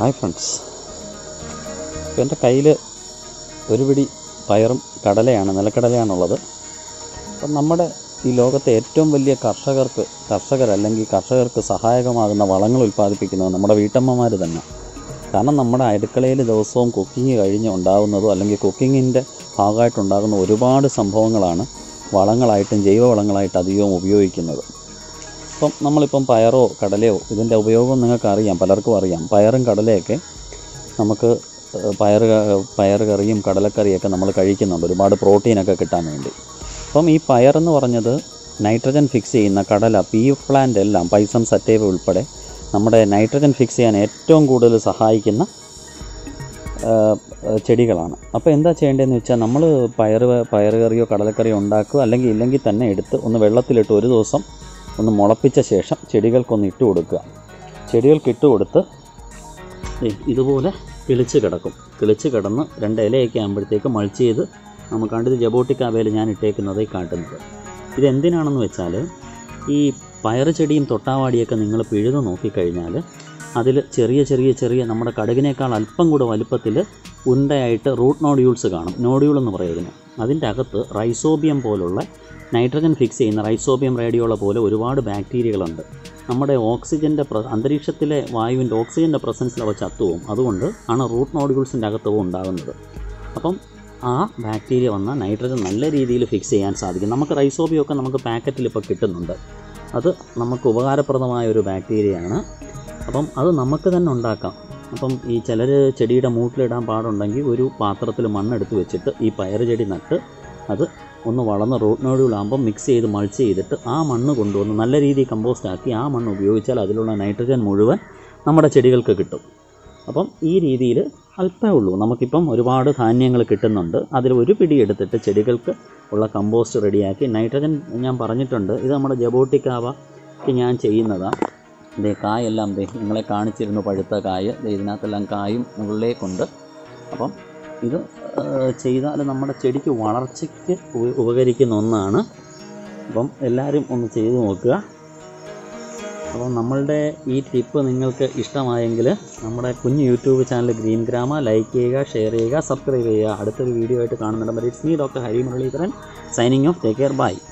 hi friends ഇപ്പം എൻ്റെ കയ്യിൽ ഒരു പിടി പയറും കടലയാണ് നിലക്കടലയാണുള്ളത് അപ്പം നമ്മുടെ ഈ ലോകത്തെ ഏറ്റവും വലിയ കർഷകർക്ക് കർഷകരല്ലെങ്കിൽ കർഷകർക്ക് സഹായകമാകുന്ന വളങ്ങൾ ഉൽപ്പാദിപ്പിക്കുന്നത് നമ്മുടെ വീട്ടമ്മമാർ തന്നെ കാരണം നമ്മുടെ അടുക്കളയിൽ ദിവസവും കുക്കിംഗ് കഴിഞ്ഞ് ഉണ്ടാകുന്നതോ അല്ലെങ്കിൽ കുക്കിങ്ങിൻ്റെ ഭാഗമായിട്ടുണ്ടാകുന്ന ഒരുപാട് സംഭവങ്ങളാണ് വളങ്ങളായിട്ടും ജൈവവളങ്ങളായിട്ട് അധികവും ഉപയോഗിക്കുന്നത് ഇപ്പം നമ്മളിപ്പം പയറോ കടലയോ ഇതിൻ്റെ ഉപയോഗം നിങ്ങൾക്ക് അറിയാം പലർക്കും അറിയാം പയറും കടലയൊക്കെ നമുക്ക് ഏഹ്, പയറ് ക- പയറ് കറിയും കടലക്കറിയൊക്കെ നമ്മൾ കഴിക്കുന്നുണ്ട് ഒരുപാട് പ്രോട്ടീനൊക്കെ കിട്ടാൻ വേണ്ടി അപ്പം ഈ പയറെന്ന് പറഞ്ഞത് നൈട്രജൻ ഫിക്സ് ചെയ്യുന്ന കടല പീ പ്ലാന്റ് എല്ലാം പൈസം സറ്റേവ ഉൾപ്പെടെ നമ്മുടെ നൈട്രജൻ ഫിക്സ് ചെയ്യാൻ ഏറ്റവും കൂടുതൽ സഹായിക്കുന്ന ഏഹ്, ഏഹ്, ചെടികളാണ് അപ്പോൾ എന്താ ചെയ്യേണ്ടതെന്ന് വെച്ചാൽ നമ്മൾ പയറ് പയറ് കറിയോ കടലക്കറിയോ ഉണ്ടാക്കുക അല്ലെങ്കിൽ ഇല്ലെങ്കിൽ തന്നെ എടുത്ത് ഒന്ന് വെള്ളത്തിലിട്ട് ഒരു ദിവസം ഒന്ന് മുളപ്പിച്ച ശേഷം ചെടികൾക്കൊന്ന് ഇട്ട് കൊടുക്കുക ചെടികൾക്ക് ഇട്ട് കൊടുത്ത് ദേ ഇതുപോലെ കിളിച്ച് കിടക്കും കിളിച്ച് കിടന്ന് രണ്ട് ഇലയൊക്കെ ആകുമ്പോഴത്തേക്ക് മൾച്ച് ചെയ്ത് നമുക്കാണ്ട് ഇത് ജബോട്ടിക് അവയിൽ ഞാൻ ഇട്ടേക്കുന്നത് ഈ കാട്ടുന്നത് ഇതെന്തിനാണെന്ന് വെച്ചാൽ ഈ പയറ് ചെടിയും തൊട്ടാവാടിയൊക്കെ നിങ്ങൾ പിഴുത് നോക്കിക്കഴിഞ്ഞാൽ അതിൽ ചെറിയ ചെറിയ ചെറിയ നമ്മുടെ കടുകിനേക്കാൾ അല്പം കൂടെ വലുപ്പത്തിൽ ഉണ്ടയായിട്ട് റൂട്ട് നോഡ്യൂൾസ് കാണും നോഡ്യൂൾ എന്ന് പറയുന്നു അതിൻ്റെ അകത്ത് റൈസോബിയം പോലുള്ള നൈട്രജൻ ഫിക്സ് ചെയ്യുന്ന റൈസോബിയം റേഡിയോള പോലെ ഒരുപാട് ബാക്ടീരിയകളുണ്ട് നമ്മുടെ ഓക്സിജൻ്റെ പ്ര അന്തരീക്ഷത്തിലെ വായുവിൻ്റെ ഓക്സിജൻ്റെ പ്രസൻസിൽ അവ ചത്തുപോകും അതുകൊണ്ട് ആണ് റൂട്ട് നോഡ്യൂൾസിൻ്റെ അകത്തവും ഉണ്ടാകുന്നത് അപ്പം ആ ബാക്ടീരിയ വന്ന നൈട്രജൻ നല്ല രീതിയിൽ ഫിക്സ് ചെയ്യാൻ സാധിക്കും നമുക്ക് റൈസോബിയൊക്കെ നമുക്ക് പാക്കറ്റിൽ ഇപ്പോൾ കിട്ടുന്നുണ്ട് അത് നമുക്ക് ഉപകാരപ്രദമായ ഒരു ബാക്ടീരിയയാണ് അപ്പം അത് നമുക്ക് തന്നെ ഉണ്ടാക്കാം അപ്പം ഈ ചിലർ ചെടിയുടെ മൂട്ടിലിടാൻ പാടുണ്ടെങ്കിൽ ഒരു പാത്രത്തിൽ മണ്ണെടുത്ത് വെച്ചിട്ട് ഈ പയറ് ചെടി നട്ട് അത് ഒന്ന് വളർന്ന് റൂട്ട് നോഡുകളാകുമ്പോൾ മിക്സ് ചെയ്ത് മൾച്ച് ചെയ്തിട്ട് ആ മണ്ണ് കൊണ്ടുവന്ന് നല്ല രീതിയിൽ കമ്പോസ്റ്റ് ആക്കി ആ മണ്ണ് ഉപയോഗിച്ചാൽ അതിലുള്ള നൈട്രജൻ മുഴുവൻ നമ്മുടെ ചെടികൾക്ക് കിട്ടും അപ്പം ഈ രീതിയിൽ അല്പമേ ഉള്ളൂ നമുക്കിപ്പം ഒരുപാട് ധാന്യങ്ങൾ കിട്ടുന്നുണ്ട് അതിൽ ഒരു പിടി എടുത്തിട്ട് ചെടികൾക്ക് ഉള്ള കമ്പോസ്റ്റ് റെഡിയാക്കി നൈട്രജൻ ഞാൻ പറഞ്ഞിട്ടുണ്ട് ഇത് നമ്മുടെ ജബോട്ടിക്കാവയ്ക്ക് ഞാൻ ചെയ്യുന്നതാണ് ദേ കായെല്ലാം ദേ നിങ്ങളെ കാണിച്ചിരുന്നു പഴുത്ത കായ് ദേ ഇതിനകത്തെല്ലാം കായും മുകളിലേക്കുണ്ട് അപ്പം ഇത് ചെയ്താൽ നമ്മുടെ ചെടിക്ക് വളർച്ചയ്ക്ക് ഉപ- ഉപകരിക്കുന്ന ഒന്നാണ് അപ്പം എല്ലാവരും ഒന്ന് ചെയ്തു നോക്കുക അപ്പം നമ്മളുടെ ഈ ടിപ്പ് നിങ്ങൾക്ക് ഇഷ്ടമായെങ്കിൽ നമ്മുടെ കുഞ്ഞു YouTube channel Green Grama like ചെയ്യുക ഷെയർ ചെയ്യുക സബ്സ്ക്രൈബ് ചെയ്യുക അടുത്തൊരു വീഡിയോ ആയിട്ട് കാണുന്നുണ്ട് it's me doctor Hari Muraleedharan signing off take care by